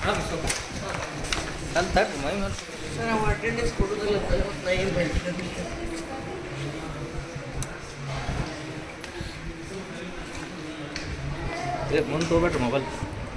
ಅಲ್ಲಿ ತಟ್ರಿ ಮೈ ಮೇಲೆ ಸರ್ ಅವ ಅಟೆಂಡೆನ್ಸ್ ಕೊಡೋದಿಲ್ಲ ಅಂತ ಮತ್ತೆ ನಾ ಏನು ಹೇಳ್ತೀನಿ ಏ ಮುಂದೆ ತೊಗೊಬೇಡ್ರಿ ಮೊಬೈಲ್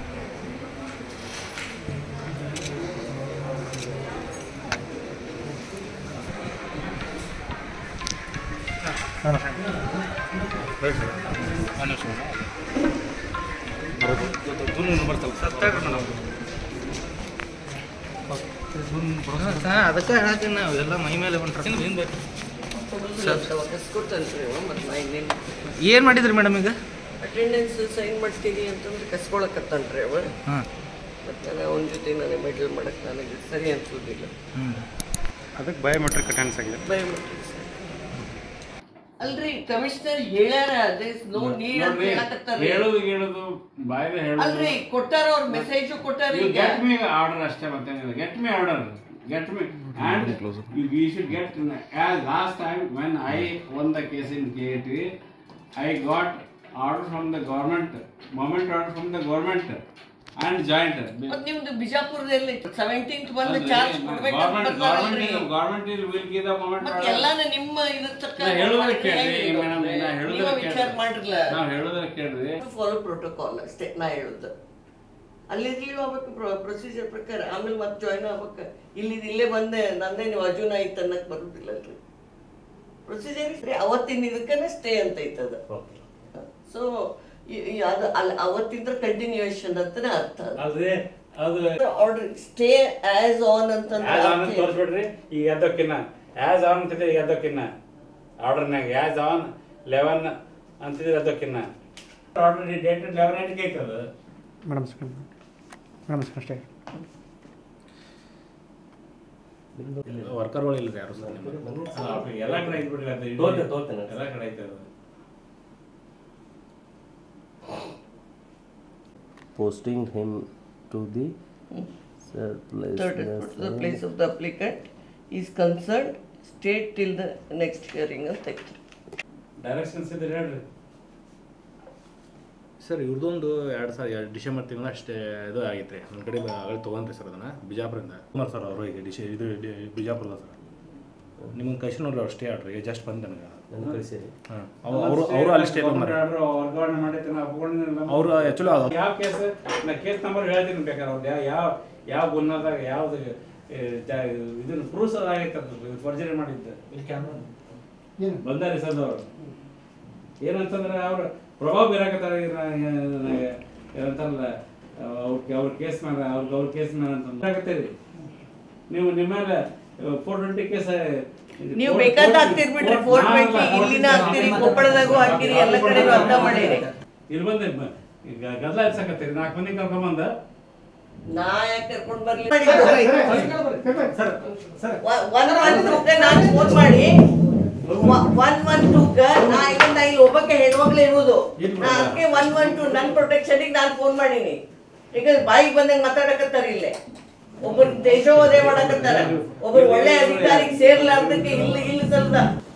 ಅದಕ್ಕೆ ಹೇಳತ್ತೀನಿ ನಾವು ಎಲ್ಲ ಮೈ ಮೇಲೆ ಹೊಂಟ್ರಿ ಕಸ್ಕೊಡ್ತಾನೆ ರೀ ಅವ ಮತ್ತು ನಾ ಇನ್ನೇನು ಏನು ಮಾಡಿದ್ರಿ ಮೇಡಮ್ ಈಗ ಅಟೆಂಡೆನ್ಸ್ ಸೈನ್ ಮಾಡ್ತೀನಿ ಅಂತಂದ್ರೆ ಕಸ್ಕೊಳಕತ್ತಾನೆ ರೀ ಅವ ಹಾಂ ಮತ್ತು ನಾನು ಅವನ ಜೊತೆ ನನಗೆ ಮೆಡಲ್ ಮಾಡಕ್ಕೆ ನನಗೆ ಸರಿ ಅನ್ಸೋದಿಲ್ಲ ಹ್ಞೂ ಅದಕ್ಕೆ ಬಯೋಮೆಟ್ರಿಕ್ ಅಟೆಂಡ್ಸ್ ಆಗಿದೆ ಬಯೋಮೆಟ್ರಿಕ್ ಅಲ್ರಿ ಕಮಿಷನರ್ ಹೇಳ್ಯಾರ ನೋ ನೀಡ್ ಅಂತ ಹೇಳಕತ್ತಾರ ಹೇಳೋದು ಹೇಳೋದು ಬಾಯಿಗೆ ಅಲ್ರಿ ಹೇಳೋದು ಕೊಟ್ಟಾರ ಅವ್ರ ಮೆಸೇಜ್ ಕೊಟ್ಟಾರ You ಈಗ get me order ಅಷ್ಟೇ ಮತ್ತೆ get me order get me and you, you should get as last time when I won the case in KAT I got order from the government moment order from the government and joint ಮತ್ ನಿಮ್ದು ಬಿಜಾಪುರದಲ್ಲಿ seventeenth ಬಂದು charge ಕೊಡ್ಬೇಕಂತ government ಬರ್ತಾರಲ್ರಿ government government will will give the moment ಮತ್ order ಎಲ್ಲಾನು ನಿಮ್ಮ ಇದ್ರ ತಕ್ಕ ನಾ ಹೇಳೋದ್ರ ಕೇಳ್ರಿ ಮೇಡಮ್ ನಾ ಹೇಳೋದ್ರ ನೀವು ವಿಚಾರ ಮಾಡಿರಲ್ಲ ನಾವು ಹೇಳೋದ್ರ ಕೇಳ್ರಿ ಫಾಲೋ ಪ್ರೋಟೋಕಾಲ್ ಅಷ್ಟೇ ನಾ ಹೇಳುದು ಅಲ್ಲಿರ್ಲಿ ಹೋಗ್ಬೇಕು ಪ್ರೊಸೀಜರ್ ಪ್ರಕಾರ ಆಮೇಲೆ ಮತ್ತೆ ಜಾಯ್ನ್ ಆಗ್ಬೇಕು ಇಲ್ಲಿ ಇಲ್ಲೇ ಬಂದೆ ನಂದೇ ನೀವು ಅಜುನ ಐತೆ ಅನ್ನಕ್ ಬರುದಿಲ್ಲ ಅಲ್ರಿ ಪ್ರೊಸೀಜರ್ ಅವತ್ತಿನ ಇದಕ್ಕನೆ ಸ್ಟೇ ಅಂತ ಐತದ ಸೊ ಅದು ಅಲ್ಲಿ ಅವತ್ತಿಂದ ಕಂಟಿನ್ಯೂಯೇಷನ್ ಅಂತಾನೆ ಅರ್ಥ ಅಲ್ರಿ ಅದು ಆರ್ಡರ್ ಸ್ಟೇ ಆಸ್ ಆನ್ ಅಂತಂದ್ರೆ ಆಸ್ ಆನ್ ಅರ್ಥ ಏನು? ತೋರಿಸ್ಬಿಡ್ರಿ ಈಗ ಎದ್ದಕ್ಕಿನ್ನ ಆಸ್ ಆನ್ ಅಂತಿದ್ರೆ ಈಗ ಎದ್ದಕ್ಕಿನ್ನ ಆರ್ಡರ್ನಾಗ ಆಸ್ ಆನ್ ಲೆವೆನ್ ಅಂತಿದ್ರೆ ಎದ್ದಕ್ಕಿನ್ನ ಆರ್ಡರ್ ಡೇಟ್ ಲೆವೆನ್ ಎಂಟ್ಗೆ ಐತದ ಮೇಡಮ್ ಮೇಡಮ್ ಅಷ್ಟೇ ವರ್ಕರ್ಗಳು ಇಲ್ಲ ಯಾರು ಸರ್ ಎಲ್ಲ ಕಡೆ ಐತ್ ಬಿಡ್ರಿ ಅದು ತೋರ್ತೇನೆ, ತೋರ್ತೇನೆ. ಎಲ್ಲ ಕಡೆ ಐತೆ ಅದು posting him to the third place. Third, next the line. place of the applicant is concerned, state till the next hearing ಅಂತ ಐತಿ. ಡೈರೆಕ್ಷನ್ಸ್ ಇದ್ರೆ ಹೇಳ್ರಿ ಸರ್ ಇವ್ರದ್ದೊಂದು ಎರಡು ಸಾವಿರ ಎರಡು ಡಿಸೆಂಬರ್ ತಿಂಗಳ ಅಷ್ಟೇ ಇದು ಆಗೈತೆ ನಮ್ಮ ಕಡೆ ಆಗಲಿ ತೊಗೊಂಡ್ರಿ ಸರ್ ಅದನ್ನು ಬಿಜಾಪುರದಿಂದ ಕುಮಾರ್ ಸರ್ ಅವರು ಈಗ ಡಿಶೆ ಇದು ಡಿ- ಬಿಜಾಪುರದ ಸರ್ ನಿಮ್ಗೆ ಕಳ್ಸಿ ನೋಡ್ರಿ ಅವ್ರು ಸ್ಟೇ ಆಡ್ರಿ ಈಗ ಜಸ್ಟ್ ಬಂದು ನನಗೆ ನನ್ನ ಕಳಿಸಿರಿ ಹಾಂ ಅವರು ಅವರು ಅಲ್ಲಿ ಸ್ಟೇ ಬಂದಾರೆ ಆರ್ಡರ್ ವರ್ಗಾವಣೆ ಮಾಡೈತೆ ನಾ ಒಪ್ಕೊಂಡಿಲ್ಲ ಅವರು ಆ್ಯಕ್ಚುಲಿ ಅದು ಯಾವ ಕೇಸ್ ನಾ ಕೇಸ್ ನಂಬರ್ ಹೇಳ್ತೀನಿ ಬೇಕಾದ್ರೆ ಅವ್ರು ಯಾವ ಯಾವ ಯಾವ ಗುನ್ನದಾಗ ಯಾವ್ದು ಏ, ಜ- ಇದನ್ನ ಪ್ರೂಫ್ ಆಗೈತೆ ಅದು ಫರ್ಜರಿ ಮಾಡಿದ್ದ ಬಂದಾರಿ ಸರ್ ಅವರು ಏನಂತಂದ್ರೆ ಅವ್ರ ಪ್ರಭಾವ ಬೀರಾಕತ್ತಾರ ಏನಂತಾರಲ್ಲ ಅವ್ರ ಅವ್ರ ಕೇಸ್ ಮೇಲೆ ಅವ್ರಿಗೆ ಅವ್ರ ಕೇಸ್ ಮೇಲೆ ಅಂತ ಆಗತ್ತೀರಿ ನೀವು ನಿಮ್ಮ ಮೇಲೆ ಫೋರ್ ಟ್ವೆಂಟಿ ಕೇಸ್ ನೀವು ಬೇಕಾದ ಹಾಕ್ತೀರಿ ಬಿಡ್ರಿ ಫೋರ್ ಟ್ವೆಂಟಿ ಇಲ್ಲಿನ ಹಾಕ್ತೀರಿ ಕೊಪ್ಪಳದಾಗೂ ಹಾಕಿರಿ ಎಲ್ಲ ಕಡೆಗೂ ಅರ್ಥ ಮಾಡೀರಿ ಇಲ್ಲಿ ಬಂದೆ ಮ- ಈಗ ಗದ್ದಲ ಹಚ್ಚಾಕತ್ತೀರಿ ನಾಲ್ಕು ಮಂದಿ ಕರ್ಕೊಂಬಂದ ನಾ ಯಾಕೆ ಕರ್ಕೊಂಡ್ ಬರ್ಲಿ ಒನ್ ಒನ್ ಟೂಗೆ ನಾನು ಫೋನ್ ಮಾಡಿ ಒನ್ ಒನ್ ಟೂಗ ನಾ ಇಲ್ಲಿಂದ ಇಲ್ಲಿ ಒಬ್ಬಕ್ಕೆ ಹೆಣ್ಮಕ್ಳು ಇರುವುದು ನಾ ಅದಕ್ಕೆ ಒನ್ ಒನ್ ಟೂ ನನ್ನ ಪ್ರೊಟೆಕ್ಷನ್ಗೆ ನಾನು ಫೋನ್ ಮಾಡೀನಿ ಈಗ ಬಾಯಿಗೆ ಬಂದಂಗೆ ಮಾತಾಡಕತ್ತಾರ ಇಲ್ಲೇ ಒಬ್ಬರು ದೇಶೋವಧೆ ಮಾಡಕತ್ತಾರ ಒಬ್ಬರು ಒಳ್ಳೆ ಅಧಿಕಾರಿಗೆ ಸೇರ್ಲಾರ್ದಕ್ಕೆ ಇಲ್ಲಿ ಇಲ್ಲಿ ಸ್ವಲ್ಪ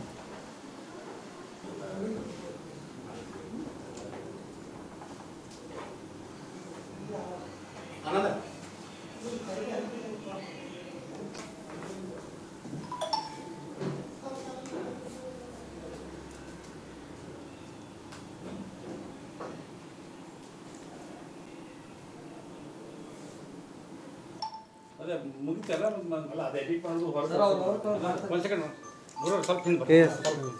ಅದೇ ಮುಗಿತಲ್ಲ ಅಲ್ಲ ಅದು ಎಡಿಟ್ ಮಾಡೋದು ಸರ್, ಅವ್ರು ಹೊರಗೆ ಒಂದು ಸೆಕೆಂಡ್ ಗುರು ಸ್ವಲ್ಪ ಹಿಂದೆ ಬರ್ರಿ.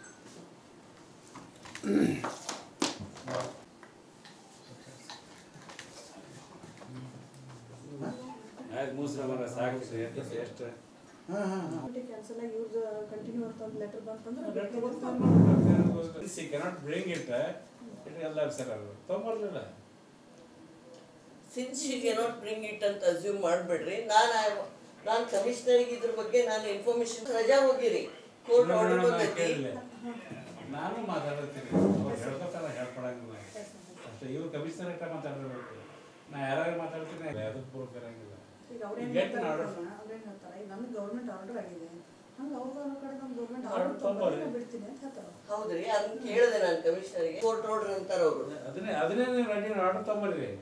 ಆಯ್ತು ಮುಸ್ರ ಮರ ಸಾಕು ಎಷ್ಟು ಎಷ್ಟು ಕ್ಯಾನ್ಸಲ್ ಆಗಿ ಇವ್ರದ್ದು ಕಂಟಿನ್ಯೂ ಅಂತ ಒಂದು ಲೆಟರ್ ಬಂತಂದ್ರೆ see cannot bring it it ಎಲ್ಲ ಸರ್ ಅದು ತೊಗೊಂಬರ್ಲಿಲ್ಲ since you cannot bring it ಅಂತ ಅಸ್ಯೂಮ್ ಮಾಡಬೇಡ್ರಿ ನಾನು ನಾನು ಕಮಿಷನರಿಗೆ ಇದ್ರ ಬಗ್ಗೆ ನಾನು ಇನ್ಫಾರ್ಮೇಶನ್ ರಜಾ ಹೋಗಿರಿ ಕೋರ್ಟ್ ಆರ್ಡರ್ ಬಂದೈತಿ ಕೇಳಿಲ್ಲ ನಾನು ಮಾತಾಡ್ತೀನಿ ಅವ್ರು ಹೇಳ್ಕೊತಾರ ಹೇಳ್ಕೊಡಂಗಿಲ್ಲ ಅಷ್ಟೇ ಇವ್ರು ಕಮಿಷನರ್ ಹತ್ರ ಮಾತಾಡಿರ್ಬೇಕು ನಾ ಯಾರು ಮಾತಾಡ್ತೀನಿ ಅದಕ್ಕೆ ಪ್ರೂಫ್ ಇರಂಗಿಲ್ಲ ಈಗ ಅವ್ರೇನ್ Get an ಹೇಳ್ತಾರೆ order. ಅವ್ರೇನ್ ಹೇಳ್ತಾರೆ ಈಗ ನಮ್ಗೆ ಗೌರ್ಮೆಂಟ್ ಆರ್ಡರ್ ಆಗಿದೆ ಹಂಗೆ ಅವ್ರ ಕಡೆ ನಮ್ಮ ಗೌರ್ಮೆಂಟ್ Order ಆರ್ಡರ್ ತಗೊಂಬರ್ರಿ. ತಗೊಂಡು ಬಿಡ್ತೀನಿ ಅಂತ ಹೇಳ್ತಾರೆ ಹೌದ್ರಿ ಅದನ್ನ ಕೇಳಿದೆ ನಾನು ಕಮಿಷನರಿಗೆ ಕೋರ್ಟ್ ಆರ್ಡರ್ ಅಂತಾರ ಅವರು ಅದನ್ನೇ ಅದನ್ನೇ ನೀವು ರೆಡಿ ಆರ್ಡರ್ ತೊಗೊಂಬರ್ರಿ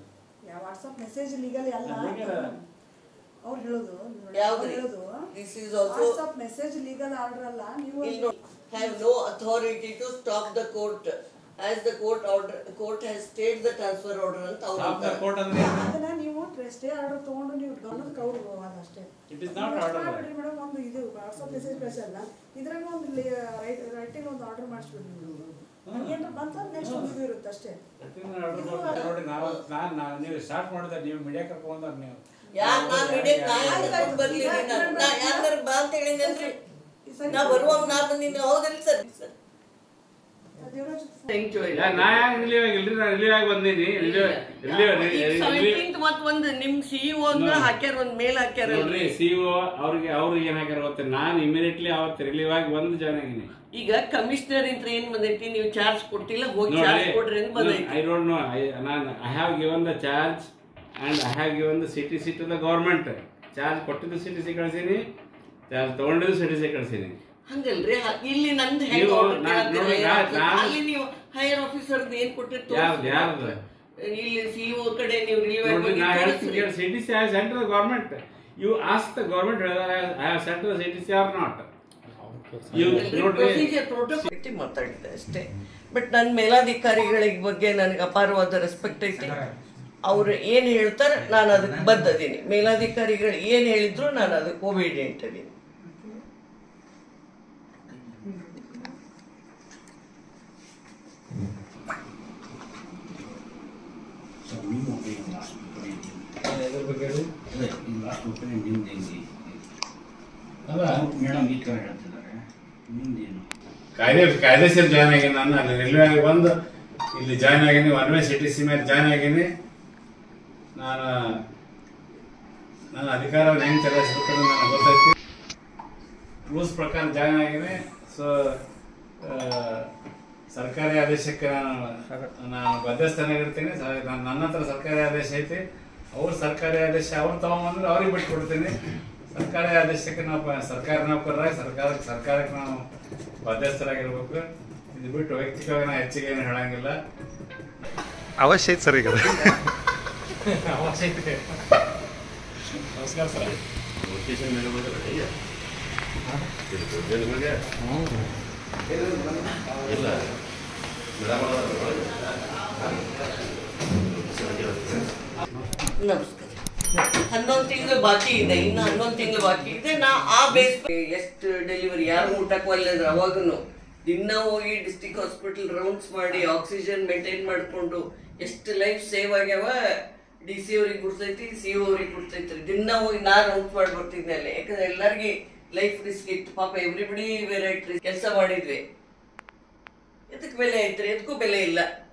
ವಾಟ್ಸಪ್ ಮೆಸೇಜ್ ಲೀಗಲ್ ಅಲ್ಲ ಅವ್ರು ಹೇಳೋದು ಯಾವ್ದ್ರಿ? ಹೇಳೋದು This is also- WhatsApp message legal order ಅಲ್ಲ ನೀವು have no authority to stop the court as the court order court has stayed the transfer order ಅಂತ ಅವ್ರು Stop the ಅಂತಾರೆ. court ಅಂದ್ರೆ ಏನು? ಅದನ್ನ ನೀವು ಸ್ಟೇ ಆರ್ಡರ್ ತಗೊಂಡು ನೀವು ಗಮನಕ್ಕೆ ಅವ್ರು ಅಷ್ಟೇ It is not order. Madam ಒಂದು ಇದು ವಾಟ್ಸಪ್ ಮೆಸೇಜ್ ಕಳ್ಸಲ್ಲ ಇದ್ರಾಗ ಒಂದು ರೈಟ್ ರೈಟಿಂಗ್ ಒಂದು ಆರ್ಡರ್ ಮಾಡಿಸ್ಬಿಡಿ ನೀವು ಹಂಗೇನ್ರ ಬಂತ ನೆಕ್ಸ್ಟ್ ಒಂದು ಇದು ಇರುತ್ತೆ ಅಷ್ಟೇ ಪ್ರತಿದಿನ order ಮಾಡ್ತಾರೆ ನೋಡಿ ನಾವು ನಾನು ನಾನು ನೀವು ಸ್ಟಾರ್ಟ್ ಮಾಡಿದ್ರೆ ನೀವು ಮೀಡಿಯಾ ಕರ್ಕೊಂಡ್ಬಂದ್ರೆ ನೀವು ಯಾರ್ ನಾ ಮೀಡಿಯಕ್ ನಾ ಯಾರ್ ಕರ್ಕೊಂಡ್ ಬರ್ಲಿ ರೀ ನಾನು? ನಾ ಯಾರ್ಗಾರ ಬಾ ಅಂತ ಹೇಳಿದ್ನಲ್ರಿ ನಾ ಬರುವಾಗ ನಾ ಬಂದಿನಿ ಹೌದಲ್ರಿ sir sir Devaraj thank you yeah, ನಾ ಯಾಕೆ ರಿಲೀವ್ ಆಗಿಲ್ರಿ ನಾನು ರಿಲೀವ್ ಆಗಿ ಬಂದೀನಿ ರಿಲೀವ್ ರಿಲೀವ್ ಸೆವೆಂಟೀನ್ತ್ ಮತ್ ಒಂದು ನಿಮ್ ಸಿಇಒ ಅಂದ್ರೆ ಹಾಕ್ಯಾರ ಒಂದ್ ಮೇಲ್ ನೋಡ್ರಿ ಹಾಕ್ಯಾರಲ್ರಿ ಸಿಇಒ ಅವ್ರಿಗೆ ಅವ್ರಿಗೆ ಏನ್ ಹಾಕ್ಯಾರ ಗೊತ್ತ ನಾನು ಇಮಿಡಿಯೇಟ್ಲಿ ಅವತ್ತು ರಿಲೀವ್ ಆಗಿ ಬಂದು ಜಾಯ್ನ್ ಆಗಿನಿ ಈಗ ಕಮಿಷನರ್ ಇಂತ್ರ ಏನ್ ಬಂದೈತಿ ನೀವು ಚಾರ್ಜ್ ಕೊಟ್ಟಿಲ್ಲ ಹೋಗಿ ಚಾರ್ಜ್ ಕೊಡ್ರಿ ಅಂತ ಬಂದೈತಿ ಐ ಡೋಂಟ್ ನೋ ಐ ನಾನು I have given the charge and I have given the C T C to the government charge ಕೊಟ್ಟಿದ್ದು ಸಿ ಟಿ ಸಿ ಕಳ್ಸೀನಿ ಚಾರ್ಜ್ ತೊಗೊಂಡಿದ್ದು ಸಿ ಟಿ ಸಿ ಕಳ್ಸೀನಿ ಹಂಗಲ್ರಿ ಹ- ಇಲ್ಲಿ ನಂದು ಹೆಂಗ್ ನೀವು order ನಾ- ಕೇಳತ್ತೀರ? ನೋಡಿ, ನಾ- ಹೈಯರ್ ನಾ- ಅಲ್ಲಿ ನೀವು ಹೈಯರ್ ಆಫೀಸರ್ ಏನ್ ಕೊಟ್ಟಿರ್ತು ಯಾರ್ದು ಯಾರ್ದು ಇಲ್ಲಿ ಸಿಇಒ ಕಡೆ ನೀವು ರಿಲೀವ್ ನೋಡ್ರಿ ನಾ ಹೇಳ್ತೀನಿ ಆಗಿ ಕೇಳಿ C T C I sent the government you as the government I have sent the C T C are not you ನೋಡ್ರಿ ಪ್ರೊಸೀಜರ್ ಪ್ರೋಟೋಕಾಲ್ ಮಾತಾಡಿದೆ ಅಷ್ಟೇ ಬಟ್ ನನ್ನ ಮೇಲಾಧಿಕಾರಿಗಳಿಗೆ ಬಗ್ಗೆ ನನಗೆ ಅಪಾರವಾದ ರೆಸ್ಪೆಕ್ಟ್ ಐತಿ ಅವ್ರು ಏನ್ ಹೇಳ್ತಾರೆ ನಾನು ಅದಕ್ಕೆ ಬದ್ಧದೀನಿ ಮೇಲಾಧಿಕಾರಿಗಳು ಏನ್ ಹೇಳಿದ್ರು ನಾನು ಅದಕ್ಕೆ ಒಬಿಡಿಯಂಟ್ ಅದೀನಿ ಕಾಯ್ದೆ ಕಾಯ್ದೆಸರ್ ಜಾಯ್ನ್ ಆಗೀನಿ ನಾನು ಅಲ್ಲಿ ರೈಲ್ವೆ ಆಗಿ ಬಂದು ಇಲ್ಲಿ ಜಾಯ್ನ್ ಆಗೀನಿ one way C T C ಮೇಲೆ ಜಾಯ್ನ್ ಆಗೀನಿ ನಾನು ನನ್ನ ಅಧಿಕಾರವನ್ನು ಹೆಂಗೆ ಚಲಾಯಿಸ್ಬೇಕು ಅನ್ನೋದು ನನಗೆ ಗೊತ್ತೈತಿ ರೂಲ್ಸ್ ಪ್ರಕಾರ ಜಾಯ್ನ್ ಆಗೀನಿ ಸೊ ಸರ್ಕಾರಿ ಆದೇಶಕ್ಕೆ ನಾನು ನಾನು ಬದ್ಧಸ್ಥನಾಗಿರ್ತೀನಿ ಸ- ನಾನು ನನ್ನ ಹತ್ರ ಸರ್ಕಾರಿ ಆದೇಶ ಐತಿ ಅವ್ರ ಸರ್ಕಾರಿ ಆದೇಶ ಅವ್ರು ತಗೊಂಬಂದ್ರೆ ಅವ್ರಿಗೆ ಬಿಟ್ಟು ಕೊಡ್ತೀನಿ ಸರ್ಕಾರಿ ಆದೇಶಕ್ಕೆ ನಾವು ಪ- ಸರ್ಕಾರಿ ನೌಕರರಾಗಿ ಸರ್ಕಾರಕ್ಕೆ ಸರ್ಕಾರಕ್ಕೆ ನಾವು ಬದ್ಧಸ್ಥರಾಗಿರ್ಬೇಕು ಇದು ಬಿಟ್ಟು ವೈಯಕ್ತಿಕವಾಗಿ ನಾನು ಹೆಚ್ಚಿಗೆ ಏನು ಹೇಳಂಗಿಲ್ಲ ಅವಶ್ಯ ಐತೆ ಸರ್ ಈಗ ಅದು ನಮಸ್ಕಾರ ಸರ್ ನಮಸ್ಕಾರ ಹನ್ನೊಂದು ತಿಂಗಳು ಬಾಕಿ ಇದೆ ಇನ್ನು ಹನ್ನೊಂದು ತಿಂಗಳು ಬಾಕಿ ಇದೆ ನಾ ಆ ಬೇಸ್ ಎಷ್ಟು ಡೆಲಿವರಿ ಯಾರು ಮುಟ್ಟಕ್ ಒಳ್ಳೆದ್ರು ಅವಾಗನು ದಿನ ಹೋಗಿ ಡಿಸ್ಟಿಕ್ ಹಾಸ್ಪಿಟಲ್ ರೌಂಡ್ಸ್ ಮಾಡಿ ಆಕ್ಸಿಜನ್ ಮೇಂಟೈನ್ ಮಾಡಿಕೊಂಡು ಎಷ್ಟು ಲೈಫ್ ಸೇವ್ ಆಗ್ಯಾವ ಡಿ ಸಿ ಅವ್ರಿಗೆ ಗುಡ್ತೈತಿ ಸಿ ಅವ್ರಿಗೆ ಗುಡ್ತೈತಿ ದಿನ ಹೋಗಿ ನಾ ರೌಂಡ್ಸ್ ಮಾಡಿ ಬರ್ತಿದ್ದೆ ಅಲ್ಲಿ ಯಾಕಂದ್ರೆ ಎಲ್ಲರಿಗೆ ಲೈಫ್ ರಿಸ್ಕ್ ಇತ್ತು ಪಾಪ ಎವ್ರಿಬಡಿ ವೆರೈಟಿ ಕೆಲಸ ಮಾಡಿದ್ವಿ ಎದಕ್ಕೆ ಬೆಲೆ ಐತ್ರಿ ಎದಕ್ಕೂ ಬೆಲೆ ಇಲ್ಲ